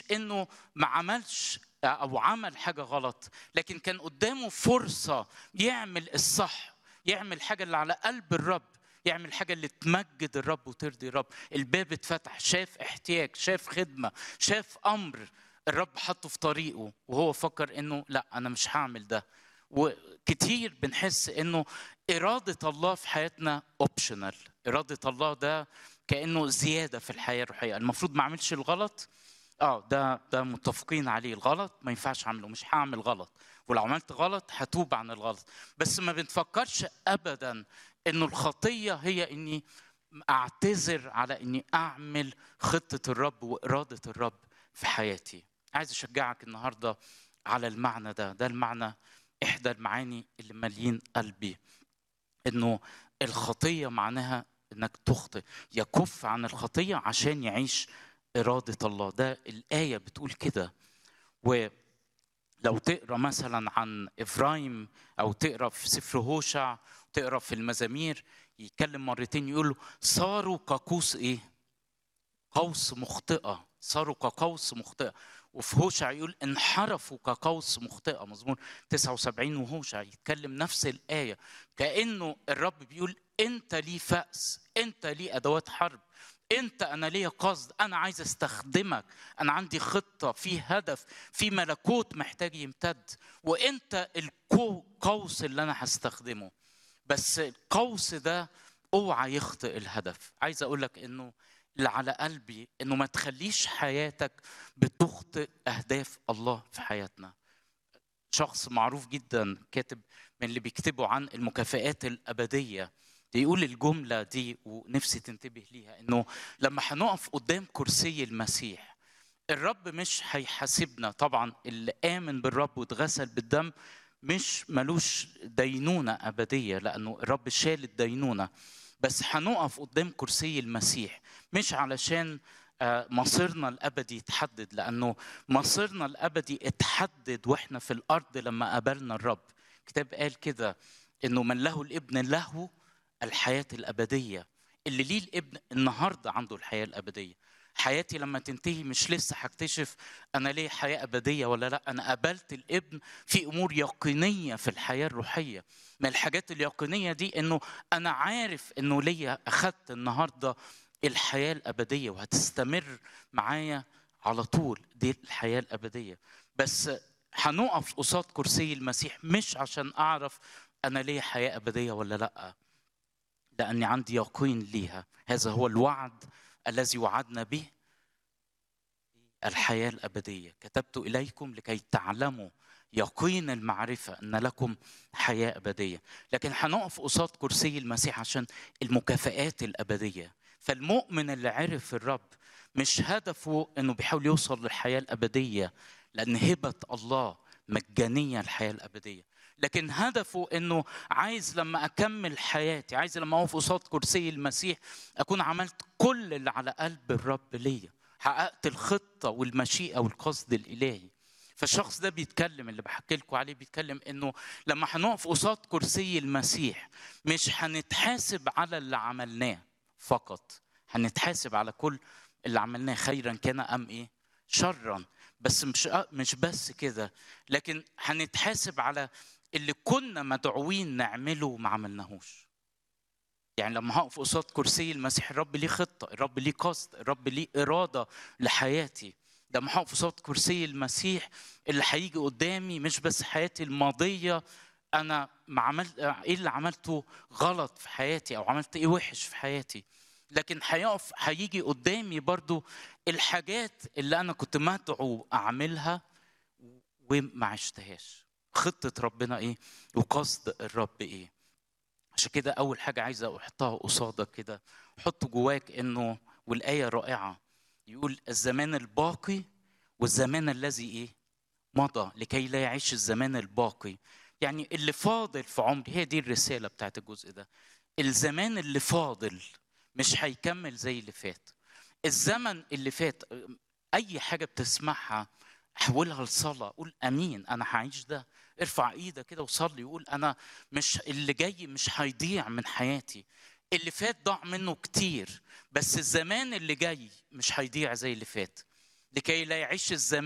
انه ما عملش او عمل حاجه غلط لكن كان قدامه فرصه يعمل الصح يعمل حاجه اللي على قلب الرب يعمل حاجه اللي تمجد الرب وترضي الرب الباب اتفتح شاف احتياج شاف خدمه شاف امر الرب حطه في طريقه وهو فكر انه لا انا مش هعمل ده وكتير بنحس انه اراده الله في حياتنا اوبشنال اراده الله ده كانه زياده في الحياه الروحيه المفروض ما اعملش الغلط اه ده ده متفقين عليه الغلط ما ينفعش اعمله مش هعمل غلط ولو عملت غلط هتوب عن الغلط بس ما بنفكرش ابدا انه الخطيه هي اني اعتذر على اني اعمل خطه الرب واراده الرب في حياتي عايز اشجعك النهارده على المعنى ده ده المعنى احدى المعاني اللي مالين قلبي انه الخطيه معناها انك تخطئ يكف عن الخطيه عشان يعيش اراده الله ده الايه بتقول كده ولو تقرا مثلا عن افرايم او تقرا في سفر هوشع تقرا في المزامير يتكلم مرتين يقول له صاروا كقوس ايه قوس مخطئه صاروا كقوس مخطئه وفي هوشع يقول انحرفوا كقوس مخطئه مزمور 79 وهوشع يتكلم نفس الايه كانه الرب بيقول انت لي فأس انت لي ادوات حرب انت انا ليا قصد انا عايز استخدمك انا عندي خطه في هدف في ملكوت محتاج يمتد وانت القوس اللي انا هستخدمه بس القوس ده اوعى يخطئ الهدف عايز اقول لك انه اللي على قلبي انه ما تخليش حياتك بتخطئ اهداف الله في حياتنا شخص معروف جدا كاتب من اللي بيكتبوا عن المكافآت الابديه يقول الجمله دي ونفسي تنتبه ليها انه لما هنقف قدام كرسي المسيح الرب مش هيحاسبنا طبعا اللي امن بالرب واتغسل بالدم مش ملوش دينونه ابديه لانه الرب شال الدينونه بس هنقف قدام كرسي المسيح مش علشان مصيرنا الابدي يتحدد لانه مصيرنا الابدي اتحدد واحنا في الارض لما قابلنا الرب الكتاب قال كده انه من له الابن له الحياه الابديه اللي ليه الابن النهارده عنده الحياه الابديه حياتي لما تنتهي مش لسه هكتشف انا ليه حياه ابديه ولا لا انا قابلت الابن في امور يقينيه في الحياه الروحيه من الحاجات اليقينيه دي انه انا عارف انه ليا اخدت النهارده الحياه الابديه وهتستمر معايا على طول دي الحياه الابديه بس هنقف قصاد كرسي المسيح مش عشان اعرف انا ليه حياه ابديه ولا لا لاني عندي يقين ليها هذا هو الوعد الذي وعدنا به الحياه الابديه كتبت اليكم لكي تعلموا يقين المعرفة أن لكم حياة أبدية لكن هنقف قصاد كرسي المسيح عشان المكافآت الأبدية فالمؤمن اللي عرف الرب مش هدفه أنه بيحاول يوصل للحياة الأبدية لأن هبة الله مجانية الحياة الأبدية لكن هدفه انه عايز لما اكمل حياتي عايز لما اقف قصاد كرسي المسيح اكون عملت كل اللي على قلب الرب ليا حققت الخطه والمشيئه والقصد الالهي فالشخص ده بيتكلم اللي بحكي لكم عليه بيتكلم انه لما هنقف قصاد كرسي المسيح مش هنتحاسب على اللي عملناه فقط هنتحاسب على كل اللي عملناه خيرا كان ام ايه شرا بس مش مش بس كده لكن هنتحاسب على اللي كنا مدعوين نعمله وما عملناهوش يعني لما هقف قصاد كرسي المسيح الرب ليه خطه الرب ليه قصد الرب ليه اراده لحياتي لما هقف قصاد كرسي المسيح اللي هيجي قدامي مش بس حياتي الماضيه انا ما عملت ايه اللي عملته غلط في حياتي او عملت ايه وحش في حياتي لكن هيقف هيجي قدامي برضو الحاجات اللي انا كنت مدعو اعملها وما عشتهاش خطه ربنا ايه وقصد الرب ايه عشان كده اول حاجه عايزه احطها قصادك كده حط جواك انه والايه رائعه يقول الزمان الباقي والزمان الذي ايه مضى لكي لا يعيش الزمان الباقي يعني اللي فاضل في عمري هي دي الرساله بتاعت الجزء ده الزمان اللي فاضل مش هيكمل زي اللي فات الزمن اللي فات اي حاجه بتسمعها حولها لصلاه قول امين انا هعيش ده ارفع ايدك كده وصلي وقول انا مش اللي جاي مش هيضيع من حياتي اللي فات ضاع منه كتير بس الزمان اللي جاي مش هيضيع زي اللي فات لكي لا يعيش الزمان